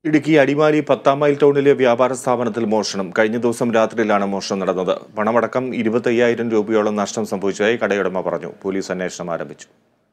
ഇടുക്കി അടിമാലി പത്താം മൈൽ ടൗണിലെ വ്യാപാര സ്ഥാപനത്തിൽ മോഷണം കഴിഞ്ഞ ദിവസം രാത്രിയിലാണ് മോഷണം നടന്നത് പണമടക്കം ഇരുപത്തയ്യായിരം രൂപയോളം നഷ്ടം സംഭവിച്ചതായി കടയുടമ പറഞ്ഞു പോലീസ് അന്വേഷണം ആരംഭിച്ചു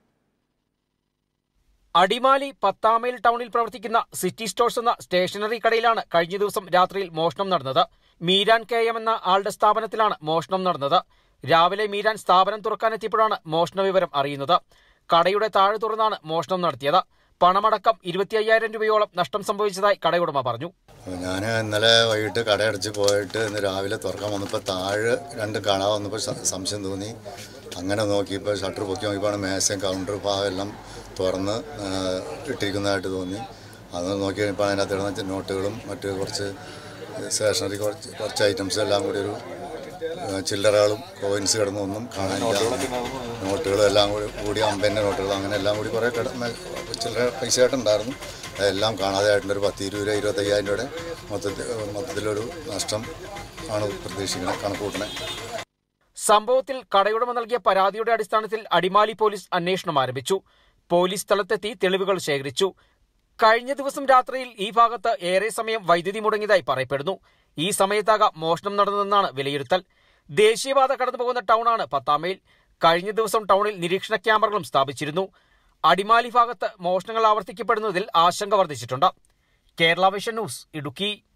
അടിമാലി പത്താമൈൽ ടൗണിൽ പ്രവർത്തിക്കുന്ന സിറ്റി സ്റ്റോഴ്സ് എന്ന സ്റ്റേഷനറി കടയിലാണ് കഴിഞ്ഞ ദിവസം രാത്രിയിൽ മോഷണം നടന്നത് മീരാൻ കെ എം എന്ന ആളുടെ സ്ഥാപനത്തിലാണ് മോഷണം നടന്നത് രാവിലെ മീരാൻ സ്ഥാപനം തുറക്കാനെത്തിയപ്പോഴാണ് മോഷണ വിവരം അറിയുന്നത് കടയുടെ താഴെ തുറന്നാണ് മോഷണം നടത്തിയത് പണമടക്കം ഇരുപത്തി അയ്യായിരം രൂപയോളം നഷ്ടം സംഭവിച്ചതായി കടയുടമ പറഞ്ഞു ഞാൻ ഇന്നലെ വൈകിട്ട് കടയടച്ച് പോയിട്ട് ഇന്ന് രാവിലെ തുറക്കാൻ വന്നപ്പോൾ താഴെ രണ്ട് കാണാൻ വന്നപ്പോൾ സ- സംശയം തോന്നി അങ്ങനെ നോക്കിയപ്പോൾ ഷട്ടർ പൊക്കി നോക്കിയപ്പോൾ മേശയും കൗണ്ടർ ഭാഗം എല്ലാം തുറന്ന് ആ, ഇട്ടിരിക്കുന്നതായിട്ട് തോന്നി അത് നോക്കി കഴിഞ്ഞപ്പോൾ അതിനകത്ത് ഇടുന്ന നോട്ടുകളും മറ്റ് കുറച്ച് സ്റ്റേഷനറി കുറച്ച് കുറച്ച് ഐറ്റംസ് എല്ലാം കൂടി ഒരു ആ, ചില്ലറകളും കോയിൻസ് കിടന്നൊന്നും കാണാനില്ല നോട്ടുകളും എല്ലാം കൂടി കൂടി അമ്പതിൻ്റെ നോട്ടുകൾ അങ്ങനെ എല്ലാം കൂടി കുറേ കിടന്ന ചില്ലറ പൈസ ആയിട്ടുണ്ടായിരുന്നു അതെല്ലാം കാണാതെ ആയിട്ടുണ്ട് ഒരു പത്ത് ഇരുപത് രൂപ ഇരുപത്തയ്യായിരം രൂപയുടെ മൊത്തത്തിൽ മൊത്തത്തിലൊരു നഷ്ടം ആണ് പ്രതീക്ഷിക്കുന്നത് കണക്ക് കൂട്ടണേ സംഭവത്തിൽ കടയുടമ നൽകിയ പരാതിയുടെ അടിസ്ഥാനത്തിൽ അടിമാലി പോലീസ് അന്വേഷണം ആരംഭിച്ചു പോലീസ് സ്ഥലത്തെത്തി തെളിവുകൾ ശേഖരിച്ചു കഴിഞ്ഞ ദിവസം രാത്രിയിൽ ഈ ഭാഗത്ത് ഏറെ സമയം വൈദ്യുതി മുടങ്ങിയതായി പറയപ്പെടുന്നു ഈ സമയത്താകാം മോഷണം നടന്നതെന്നാണ് വിലയിരുത്തൽ ദേശീയപാത കടന്നുപോകുന്ന ടൗണാണ് പത്താമയിൽ കഴിഞ്ഞ ദിവസം ടൗണിൽ നിരീക്ഷണ ക്യാമറകളും സ്ഥാപിച്ചിരുന്നു അടിമാലി ഭാഗത്ത് മോഷണങ്ങൾ ആവർത്തിക്കപ്പെടുന്നതിൽ ആശങ്ക വർദ്ധിച്ചിട്ടുണ്ട് കേരള വിഷൻ ന്യൂസ് ഇടുക്കി